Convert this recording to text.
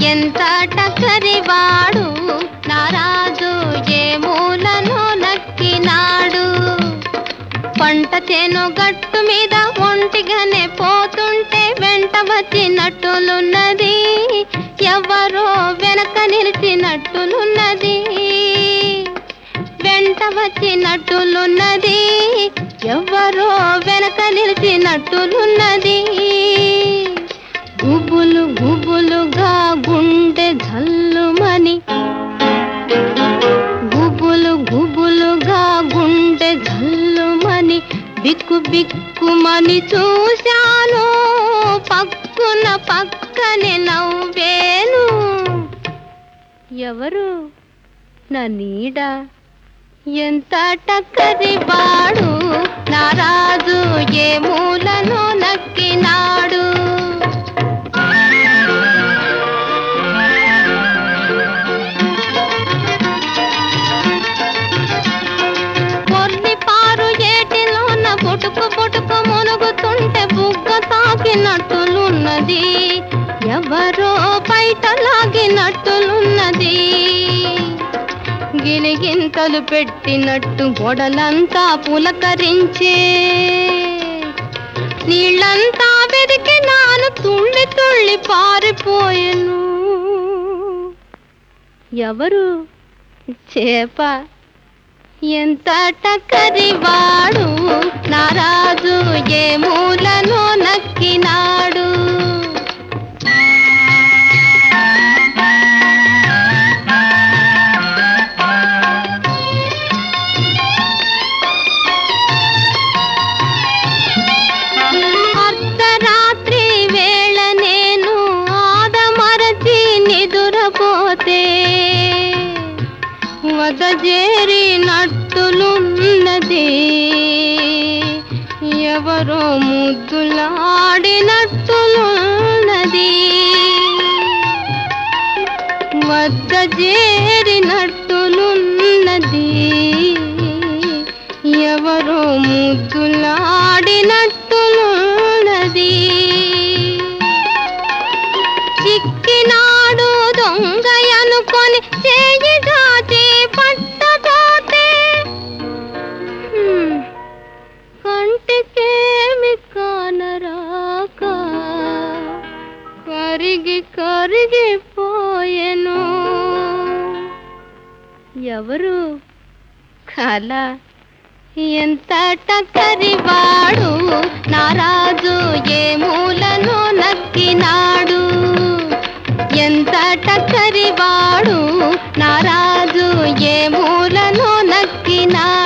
ఎంత టక్కరివాడు నారాజు ఏ మూలను నక్కినాడు పంట చేను గట్టు మీద ఒంటిగానే పోతుంటే వెంట వచ్చినట్టులున్నది ఎవరో వెనక నిలిచినట్టులున్నది వెంట వచ్చినట్టులున్నది ఎవరో వెనక నిలిచినట్టులున్నది గుబులు గుబులుగా గుండె జల్లుమని గుబులు గుబులుగా గుండె జల్లుమని బిక్కు బిక్కుమని చూశాను పక్కున పక్కనే నవ్వేను ఎవరు నా నీడ ఎంత టక్కరి వాడు నారాజు ఏ మూలను నక్కినాడు కొర్రి పారు ఏటిలోన బుటుకు బుటుకు మునుగుతుంటే బుగ్గ తాకినట్టులున్నది ఎవరో బయట లాగినట్టులున్నది గిలిగింతలు పెట్టినట్టు గొడలంతా పులకరించే నీళ్ళంతా వెదికి నాను తుళ్ళి తుళ్ళి పారిపోయెను ఎవరు చేప ఎంత టక్కరివాడు నారాజు ఏ మూలను నక్కినాడు అర్ధరాత్రి వేళ నేను ఆదమరచి నిదురపోతే వదజేరినట్టులున్నది ఎవరో ముద్దులాడినట్టులున్నది వద్ద చేరినట్టులున్నది ఎవరో ముద్దులాడినట్టులున్నది చిక్కినాడు దొంగ అనుకొని చేయి దాచి పట్టబోతే హ్మ్, కంటికేమి కానరాక కరిగి కరిగిపోయెను ఎవరు కళ ఎంత టక్కరివాడు నారాజు ఏ మూలను నక్కినాడు ఎంత టక్కరివాడు నారాజు ఏ మూలను నక్కినాడు